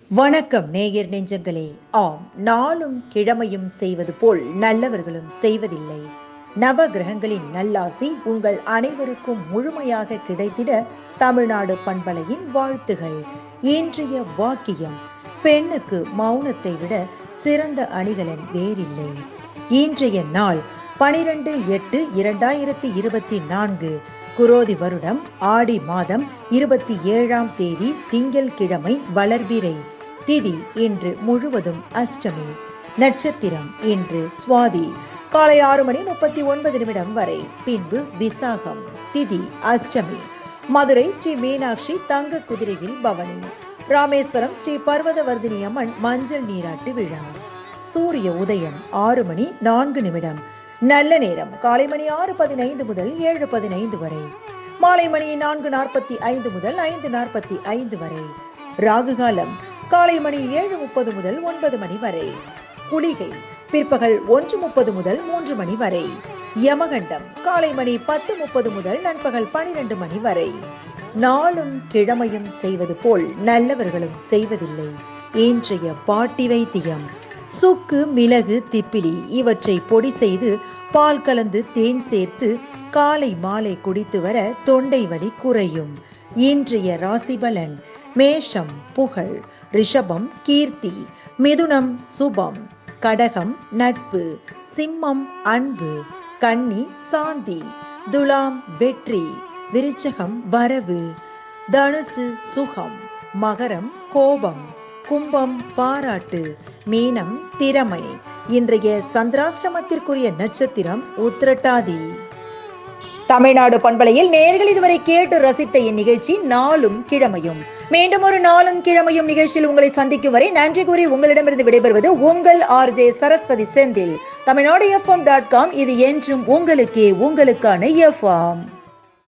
வணக்கம் நேயர் நெஞ்சங்களே ஆம் நாளும் கிழமையும் செய்வது போல் நல்லவர்களும் செய்வதில்லை நவ கிரகங்களின் நல்லாசி உங்கள் அனைவருக்கும் முழுமையாக கிடைத்திட தமிழ்நாடு பண்பலையின் வாழ்த்துகள் இன்றைய வாக்கியம் பெண்ணுக்கு மௌனத்தை விட சிறந்த அணிகலன் வேறில்லை இன்றைய நாள் பனிரெண்டு எட்டு இரண்டாயிரத்தி இருபத்தி நான்கு குரோதி வருடம் ஆடி மாதம் இருபத்தி ஏழாம் தேதி திங்கள் கிழமை வளர்பிறை திதி இன்று முழுவதும் அஷ்டமி நட்சத்திரம் இன்று சுவாதி காலை ஆறு மணி முப்பத்தி ஒன்பது நிமிடம் வரை பின்பு விசாகம் திதி அஷ்டமி மதுரை ஸ்ரீ மீனாட்சி தங்க குதிரையில் பவனி ராமேஸ்வரம் ஸ்ரீ பர்வதவர்தினி அம்மன் மஞ்சள் நீராட்டு விழா சூரிய உதயம் ஆறு மணி நான்கு நிமிடம் நல்ல நேரம் காலை மணி ஆறு பதினைந்து முதல் ஏழு பதினைந்து வரை மாலை மணி நான்கு நாற்பத்தி ஐந்து முதல் ஐந்து நாற்பத்தி ஐந்து வரை ராகு காலம் காலை மணி ஏழு முப்பது முதல் ஒன்பது மணி வரை குளிகை பிற்பகல் ஒன்று முப்பது முதல் மூன்று மணி வரை யமகண்டம் காலை மணி பத்து முப்பது முதல் நண்பகல் பனிரெண்டு மணி வரை நாளும் கிழமையும் செய்வது போல் நல்லவர்களும் செய்வதில்லை இன்றைய பாட்டி வைத்தியம் சுக்கு மிளகு திப்பிலி இவற்றை பொடி செய்து பால் கலந்து தேன் சேர்த்து காலை மாலை குடித்து வர தொண்டை வலி குறையும் இன்றைய ராசிபலன் மேஷம் புகழ் ரிஷபம் கீர்த்தி மிதுனம் சுபம் கடகம் நட்பு சிம்மம் அன்பு கன்னி சாந்தி துலாம் வெற்றி விருச்சகம் வரவு தனுசு சுகம் மகரம் கோபம் கும்பம் பாராட்டு மீனம் திறமை இன்றைய சந்திராஷ்டமத்திற்குரிய நட்சத்திரம் உத்திரட்டாதி தமிழ்நாடு பண்பலையில் நேர்கள் இதுவரை கேட்டு ரசித்த இந்நிகழ்ச்சி நாளும் கிழமையும் மீண்டும் ஒரு நாளும் கிழமையும் நிகழ்ச்சியில் உங்களை சந்திக்கும் வரை நன்றி கூறி உங்களிடமிருந்து விடைபெறுவது உங்கள் RJ Saraswathi Senthil Tamil Nadu FM dot com இது என்றும் உங்களுக்கே உங்களுக்கான எஃப்எம்